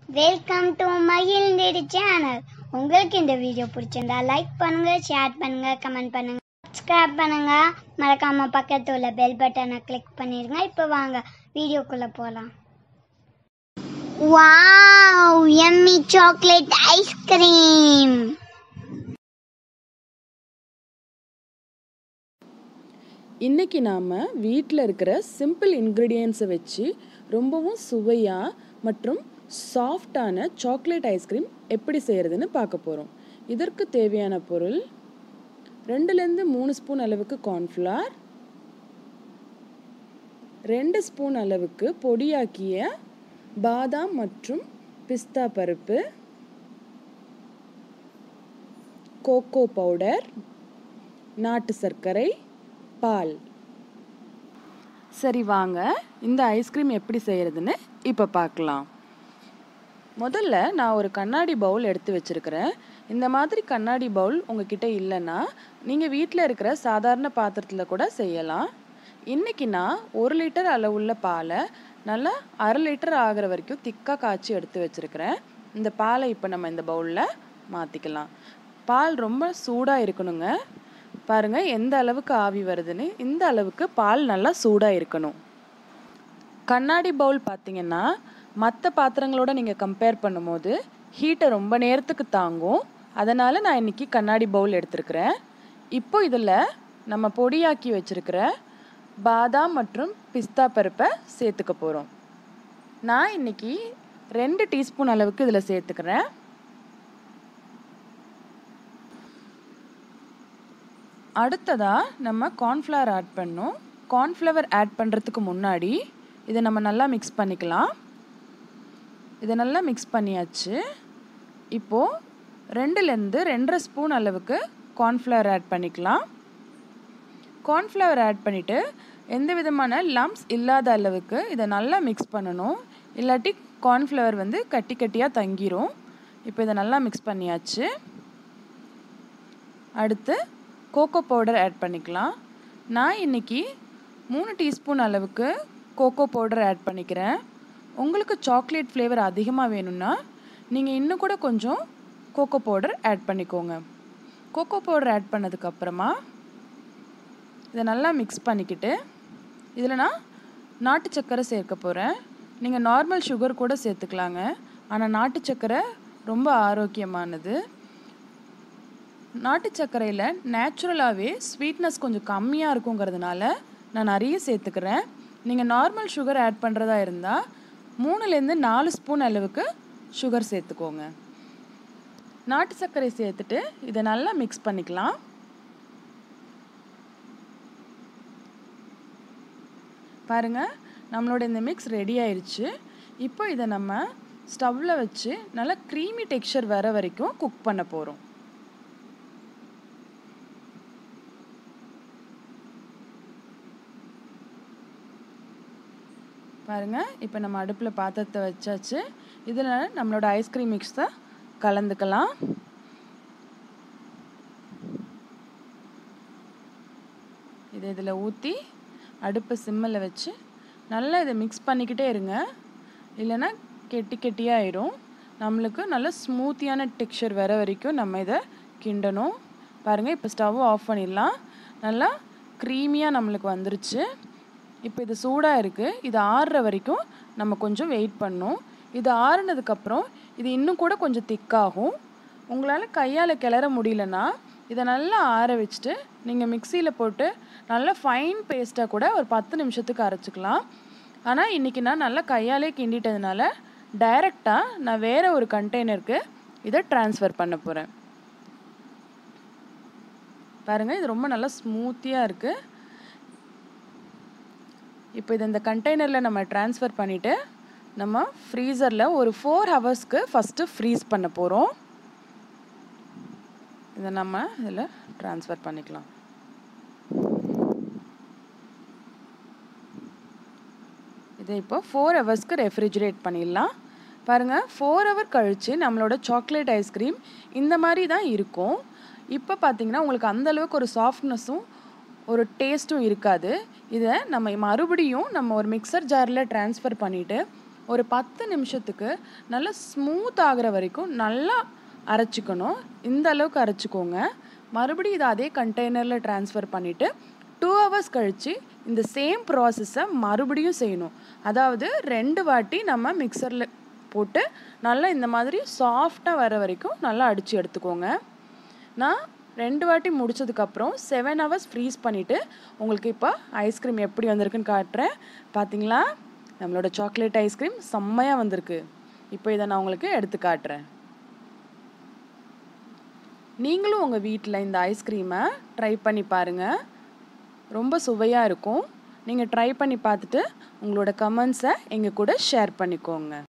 welcome to மகிழ்ந்தேடி channel உங்களுக்கு இந்த video பிடிச்சிருந்தா லைக் பண்ணுங்க ஷேர் பண்ணுங்க கமெண்ட் பண்ணுங்க சப்ஸ்கிரைப் பண்ணுங்க மறக்காம பக்கத்துல உள்ள பெல் பட்டனை கிளிக் பண்ணிருங்க இப்போ வாங்க வீடியோக்குள்ள போலாம் வாவ் எம்மி சாக்லேட் ஐஸ்கிரீம் இன்றைக்கி நாம் வீட்டில் இருக்கிற சிம்பிள் இன்க்ரீடியன்ஸை வச்சு ரொம்பவும் சுவையாக மற்றும் சாஃப்டான சாக்லேட் ஐஸ்கிரீம் எப்படி செய்கிறதுன்னு பார்க்க போகிறோம் இதற்கு தேவையான பொருள் ரெண்டுலேருந்து மூணு ஸ்பூன் அளவுக்கு கார்ன்ஃப்ளவர் ரெண்டு ஸ்பூன் அளவுக்கு பொடியாக்கிய பாதாம் மற்றும் பிஸ்தா பருப்பு கோகோ பவுடர் நாட்டு சர்க்கரை பால் சரி வாங்க இந்த ஐஸ்கிரீம் எப்படி செய்கிறதுன்னு இப்போ பார்க்கலாம் முதல்ல நான் ஒரு கண்ணாடி பவுல் எடுத்து வச்சுருக்கிறேன் இந்த மாதிரி கண்ணாடி பவுல் உங்ககிட்ட இல்லைன்னா நீங்கள் வீட்டில் இருக்கிற சாதாரண பாத்திரத்தில் கூட செய்யலாம் இன்றைக்கி நான் ஒரு லிட்டர் அளவுள்ள பாலை நல்லா அரை லிட்டர் ஆகிற வரைக்கும் திக்காக காய்ச்சி எடுத்து வச்சுருக்கிறேன் இந்த பாலை இப்போ நம்ம இந்த பவுலில் மாற்றிக்கலாம் பால் ரொம்ப சூடாக இருக்கணுங்க பாருங்க எந்த அளவுக்கு ஆவி வருதுன்னு இந்த அளவுக்கு பால் நல்லா சூடாக இருக்கணும் கண்ணாடி பவுல் பார்த்தீங்கன்னா மற்ற பாத்திரங்களோட நீங்கள் கம்பேர் பண்ணும்போது ஹீட்டை ரொம்ப நேரத்துக்கு தாங்கும் அதனால் நான் இன்னைக்கு கண்ணாடி பவுல் எடுத்திருக்கிறேன் இப்போ இதில் நம்ம பொடியாக்கி வச்சிருக்கிற பாதாம் மற்றும் பிஸ்தா பருப்பை சேர்த்துக்க போகிறோம் நான் இன்னைக்கு ரெண்டு டீஸ்பூன் அளவுக்கு இதில் சேர்த்துக்கிறேன் அடுத்ததாக நம்ம கார்ன்ஃப்ளவர் ஆட் பண்ணோம் கார்ன்ஃப்ளவர் ஆட் பண்ணுறதுக்கு முன்னாடி இதை நம்ம நல்லா மிக்ஸ் பண்ணிக்கலாம் இதை நல்லா மிக்ஸ் பண்ணியாச்சு இப்போது ரெண்டுலேருந்து ரெண்டரை ஸ்பூன் அளவுக்கு கார்ன்ஃப்ளவர் ஆட் பண்ணிக்கலாம் கார்ன்ஃப்ளவர் ஆட் பண்ணிவிட்டு எந்த விதமான லம்ப்ஸ் இல்லாத அளவுக்கு இதை நல்லா மிக்ஸ் பண்ணணும் இல்லாட்டி கார்ன்ஃப்ளவர் வந்து கட்டி கட்டியாக தங்கிரும் இப்போ இதை நல்லா மிக்ஸ் பண்ணியாச்சு அடுத்து கோகோ பவுடர் ஆட் பண்ணிக்கலாம் நான் இன்றைக்கி மூணு டீஸ்பூன் அளவுக்கு கோகோ பவுடர் ஆட் பண்ணிக்கிறேன் உங்களுக்கு சாக்லேட் ஃப்ளேவர் அதிகமாக வேணும்னா நீங்கள் இன்னும் கூட கொஞ்சம் கோகோ பவுடர் ஆட் பண்ணிக்கோங்க கோகோ பவுடர் ஆட் பண்ணதுக்கப்புறமா இதை நல்லா மிக்ஸ் பண்ணிக்கிட்டு இதில் நான் நாட்டு சர்க்கரை சேர்க்க போகிறேன் நீங்கள் நார்மல் சுகர் கூட சேர்த்துக்கலாங்க ஆனால் நாட்டு சர்க்கரை ரொம்ப ஆரோக்கியமானது நாட்டு சர்க்கரையில் நேச்சுரலாகவே ஸ்வீட்னஸ் கொஞ்சம் கம்மியாக இருக்குங்கிறதுனால நான் நிறைய சேர்த்துக்கிறேன் நீங்கள் நார்மல் சுகர் ஆட் பண்ணுறதா இருந்தால் மூணுலேருந்து நாலு ஸ்பூன் அளவுக்கு சுகர் சேர்த்துக்கோங்க நாட்டு சர்க்கரை சேர்த்துட்டு இதை நல்லா மிக்ஸ் பண்ணிக்கலாம் பாருங்கள் நம்மளோட இந்த மிக்ஸ் ரெடி ஆயிடுச்சு இப்போ இதை நம்ம ஸ்டவ்வில் வச்சு நல்லா க்ரீமி டெக்ஸ்சர் வர வரைக்கும் குக் பண்ண போகிறோம் பாருங்கள் இப்போ நம்ம அடுப்பில் பாத்திரத்தை வச்சாச்சு இதில் நம்மளோட ஐஸ்கிரீம் மிக்ஸை கலந்துக்கலாம் இதை இதில் ஊற்றி அடுப்பை சிம்மில் வச்சு நல்லா இதை மிக்ஸ் பண்ணிக்கிட்டே இருங்க இல்லைன்னா கெட்டி கெட்டியாயிரும் நம்மளுக்கு நல்ல ஸ்மூத்தியான டெக்ஸ்சர் வர வரைக்கும் நம்ம இதை கிண்டணும் பாருங்கள் இப்போ ஸ்டவ் ஆஃப் பண்ணிடலாம் நல்லா க்ரீமியாக நம்மளுக்கு வந்துருச்சு இப்போ இது சூடாக இருக்குது இது ஆறுற வரைக்கும் நம்ம கொஞ்சம் வெயிட் பண்ணணும் இது ஆறுனதுக்கப்புறம் இது இன்னும் கூட கொஞ்சம் திக்காகும் உங்களால் கையால் கிளற முடியலன்னா இதை நல்லா ஆற வச்சுட்டு நீங்கள் மிக்சியில் போட்டு நல்லா ஃபைன் பேஸ்ட்டாக கூட ஒரு பத்து நிமிஷத்துக்கு அரைச்சிக்கலாம் ஆனால் இன்றைக்கி நான் நல்லா கையாலே கிண்டிட்டதுனால டைரெக்டாக நான் வேறு ஒரு கண்டெய்னருக்கு இதை ட்ரான்ஸ்ஃபர் பண்ண போகிறேன் பாருங்கள் இது ரொம்ப நல்லா ஸ்மூத்தியாக இருக்குது இப்போ இது இந்த கண்டெய்னரில் நம்ம ட்ரான்ஸ்ஃபர் பண்ணிவிட்டு நம்ம ஃப்ரீசரில் ஒரு ஃபோர் ஹவர்ஸ்க்கு ஃபஸ்ட்டு ஃப்ரீஸ் பண்ண போகிறோம் இதை நம்ம இதில் ட்ரான்ஸ்ஃபர் பண்ணிக்கலாம் இதை இப்போ ஃபோர் ஹவர்ஸ்க்கு ரெஃப்ரிஜிரேட் பண்ணிடலாம் பாருங்கள் ஃபோர் ஹவர் கழித்து நம்மளோட சாக்லேட் ஐஸ்கிரீம் இந்த மாதிரி தான் இருக்கும் இப்போ பார்த்தீங்கன்னா உங்களுக்கு அந்தளவுக்கு ஒரு சாஃப்ட்னஸும் ஒரு டேஸ்ட்டும் இருக்காது இதை நம்ம மறுபடியும் நம்ம ஒரு மிக்சர் ஜாரில் ட்ரான்ஸ்ஃபர் பண்ணிவிட்டு ஒரு பத்து நிமிஷத்துக்கு நல்லா ஸ்மூத் ஆகிற வரைக்கும் நல்லா அரைச்சிக்கணும் இந்த அளவுக்கு அரைச்சிக்கோங்க மறுபடியும் இதை அதே கண்டெய்னரில் ட்ரான்ஸ்ஃபர் பண்ணிவிட்டு டூ ஹவர்ஸ் கழித்து இந்த சேம் ப்ராசஸை மறுபடியும் செய்யணும் அதாவது ரெண்டு வாட்டி நம்ம மிக்சரில் போட்டு நல்லா இந்த மாதிரி சாஃப்டாக வர வரைக்கும் நல்லா அடித்து எடுத்துக்கோங்க நான் ரெண்டு வாட்டி முடிச்சதுக்கப்புறம் செவன் ஹவர்ஸ் ஃப்ரீஸ் பண்ணிவிட்டு உங்களுக்கு இப்போ ஐஸ்கிரீம் எப்படி வந்திருக்குன்னு காட்டுறேன் பார்த்தீங்களா நம்மளோட சாக்லேட் ஐஸ்கிரீம் செம்மையாக வந்திருக்கு இப்போ இதை நான் உங்களுக்கு எடுத்து காட்டுறேன் நீங்களும் உங்கள் வீட்டில் இந்த ஐஸ்கிரீமை ட்ரை பண்ணி பாருங்கள் ரொம்ப சுவையாக இருக்கும் நீங்கள் ட்ரை பண்ணி பார்த்துட்டு உங்களோட கமெண்ட்ஸை எங்கள் கூட ஷேர் பண்ணிக்கோங்க